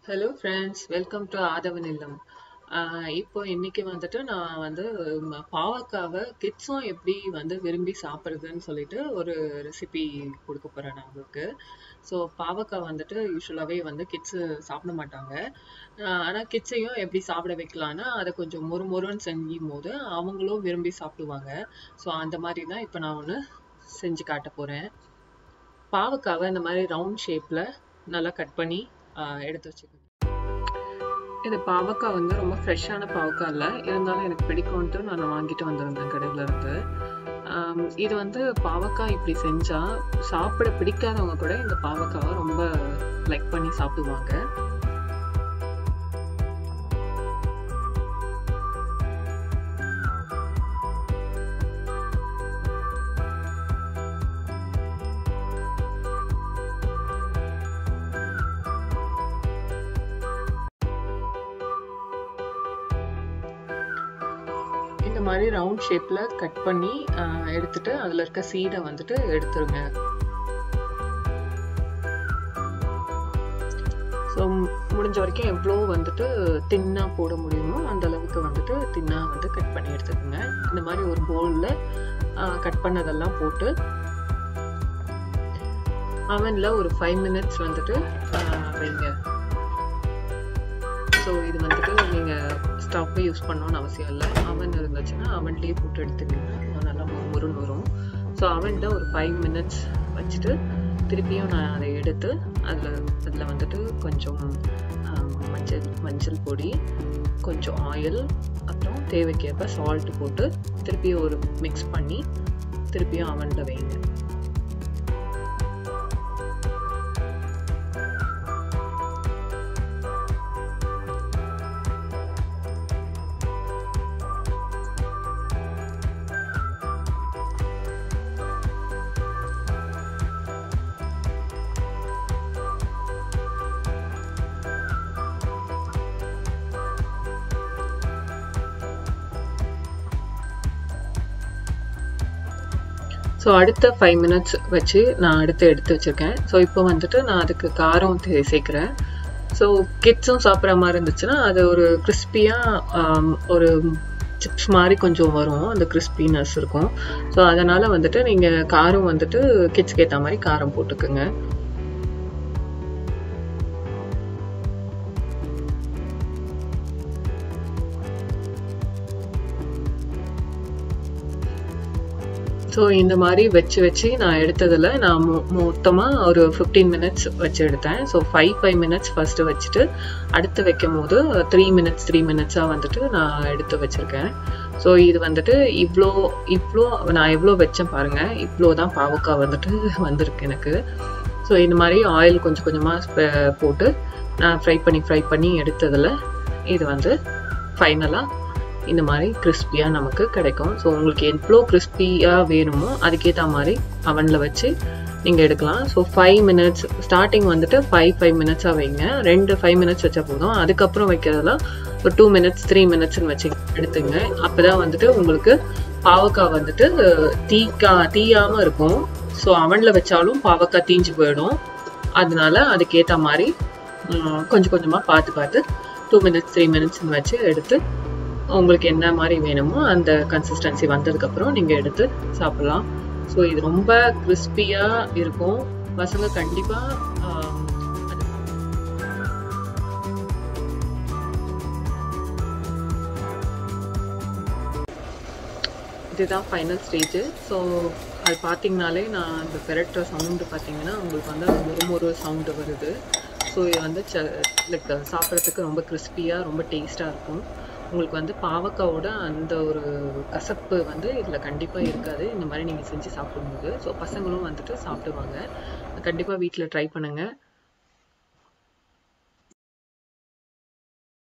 hello friends welcome to Aadhavan இல்லம் ah இப்போ இன்னைக்கு வந்துட்டு நான் வந்து ம- பாவக்காவை கிட்ஸும் எப்படி வந்து விரும்பி சாப்பிட்றதுன்னு சொல்லிட்டு ஒரு ரெசிபி கொடுக்க போறேன் நான் உங்களுக்கு ஸோ பாவக்காய் வந்துட்டு யூஸ்வலாகவே வந்து கிட்ஸு சாப்பிட மாட்டாங்க ஆஹ் ஆனா கிட்ஸையும் எப்படி சாப்பிட வைக்கலாம்னா அதை கொஞ்சம் மொறு மொறுன்னு செஞ்சும் போது அவங்களும் விரும்பி சாப்பிடுவாங்க ஸோ அந்த மாதிரி தான் இப்போ நான் ஒன்று செஞ்சு காட்ட போறேன் பாவக்காவை இந்த மாதிரி ரவுண்ட் ஷேப்ல நல்லா கட் பண்ணி ஆஹ் எடுத்து வச்சுக்கோங்க இது பாவக்காய் வந்து ரொம்ப ஃப்ரெஷ்ஷான பாவக்காய் இல்லை இருந்தாலும் எனக்கு பிடிக்கும்ட்டு நான் வாங்கிட்டு வந்திருந்தேன் கடையில இருந்து ஆம், இது வந்து பாவக்காய் இப்படி செஞ்சா சாப்பிட பிடிக்காதவங்க கூட இந்த பாவக்காவை ரொம்ப லைக் பண்ணி சாப்பிடுவாங்க இந்த மாதிரி ரவுண்ட் ஷேப்ல கட் பண்ணி ஆஹ், எடுத்துட்டு அதுல இருக்க சீடை வந்துட்டு எடுத்துருங்க ஸோ முடிஞ்ச வரைக்கும் எவ்வளோ வந்துட்டு தின்னா போட முடியுமோ அந்த அளவுக்கு வந்துட்டு தின்னா வந்து கட் பண்ணி எடுத்துக்கோங்க இந்த மாதிரி ஒரு பவுலில் கட் பண்ணதெல்லாம் போட்டு அவன்ல ஒரு ஃபைவ் மினிட்ஸ் வந்துட்டு ஆஹ், வைங்க ஸோ இது வந்துட்டு நீங்கள் ஸ்டவ் யூஸ் பண்ணணும்னு அவசியம் இல்லை அவன் இருந்துச்சுன்னா அவன்லேயே போட்டு எடுத்துக்கிட்டிங்கன்னா நல்லா முருன்னு வரும் ஸோ அவனில் ஒரு ஃபைவ் மினிட்ஸ் வச்சுட்டு திருப்பியும் நான் அதை எடுத்து அதில் அதில் வந்துட்டு கொஞ்சம் ஆஹ், மஞ்சள் மஞ்சள் பொடி கொஞ்சம் ஆயில் அப்புறம் தேவைக்கேற்ப சால்ட் போட்டு திருப்பியும் ஒரு மிக்ஸ் பண்ணி திருப்பியும் அவனில் வைங்க ஸோ அடுத்த ஃபைவ் மினிட்ஸ் வச்சு நான் அடுத்து எடுத்து வச்சுருக்கேன் ஸோ இப்போ வந்துட்டு நான் அதுக்கு காரம் தே- சேர்க்குறேன் ஸோ கிட்ஸும் சாப்பிட்ற மாதிரி இருந்துச்சுன்னா அது ஒரு கிறிஸ்பியாக ஒரு சிப்ஸ் மாதிரி கொஞ்சம் வரும் அந்த கிறிஸ்பினஸ் இருக்கும் ஸோ அதனால் வந்துட்டு நீங்கள் காரம் வந்துட்டு கிட்ஸ்க்கு ஏற்ற மாதிரி காரம் போட்டுக்குங்க ஸோ இந்த மாதிரி வச்சு வச்சு நான் எடுத்ததில் நான் மொ மொத்தமாக ஒரு ஃபிஃப்டீன் மினிட்ஸ் வச்சு எடுத்தேன் so five five minutes first வச்சுட்டு அடுத்து வைக்கும் போது த்ரீ மினிட்ஸ் த்ரீ மினிட்ஸாக வந்துட்டு நான் எடுத்து வச்சுருக்கேன் ஸோ இது வந்துட்டு இவ்வளோ இவ்வளோ நான் எவ்வளோ வச்சேன் பாருங்கள் இவ்வளோ தான் பாவக்காய் வந்துட்டு வந்திருக்கு எனக்கு ஸோ இந்த மாதிரி ஆயில் கொஞ்சம் கொஞ்சமாக போட்டு நான் ஃப்ரை பண்ணி ஃப்ரை பண்ணி எடுத்ததில் இது வந்து ஃபைனலாக இந்த மாதிரி கிறிஸ்பியாக நமக்கு கிடைக்கும் ஸோ உங்களுக்கு எவ்வளோ கிறிஸ்பியாக வேணுமோ அதுக்கேற்ற மாதிரி அவனில் வச்சு நீங்கள் எடுக்கலாம் ஸோ ஃபைவ் மினிட்ஸ் ஸ்டார்டிங் வந்துட்டு ஃபைவ் ஃபைவ் மினிட்ஸாக வைங்க ரெண்டு ஃபைவ் மினிட்ஸ் வச்சா போதும் அதுக்கப்புறம் வைக்கிறதெல்லாம் ஒரு டூ மினிட்ஸ் த்ரீ மினிட்ஸ்னு வச்சு எடுத்துங்க அப்போ தான் வந்துட்டு உங்களுக்கு பாவக்காய் வந்துட்டு தீக்கா தீயாமல் இருக்கும் ஸோ அவனில் வச்சாலும் பாவக்காய் தீஞ்சு போயிடும் அதனால அதுக்கேற்ற மாதிரி ம், கொஞ்சம் கொஞ்சமாக பார்த்து பார்த்து டூ மினிட்ஸ் த்ரீ மினிட்ஸ்னு வச்சு எடுத்து உங்களுக்கு என்ன மாதிரி வேணுமோ அந்த கன்சிஸ்டன்சி வந்ததுக்கப்புறம் நீங்கள் எடுத்து சாப்பிடலாம் ஸோ இது ரொம்ப கிறிஸ்பியாக இருக்கும் பசங்க கண்டிப்பாக இதுதான் ஃபைனல் ஸ்டேஜு ஸோ அது பார்த்தீங்கனாலே நான் அந்த பெரட்டுற சவுண்டு பார்த்தீங்கன்னா உங்களுக்கு வந்து அந்த ஒரு ஒரு சவுண்டு வருது ஸோ இது வந்து ச லைக் சாப்பிட்றதுக்கு ரொம்ப கிறிஸ்பியாக ரொம்ப டேஸ்ட்டாக இருக்கும் உங்களுக்கு வந்து பாவக்காவோட அந்த ஒரு கசப்பு வந்து இதில் கண்டிப்பாக இருக்காது இந்த மாதிரி நீங்கள் செஞ்சு சாப்பிடும்போது ஸோ பசங்களும் வந்துட்டு சாப்பிடுவாங்க கண்டிப்பாக வீட்டில் ட்ரை பண்ணுங்கள்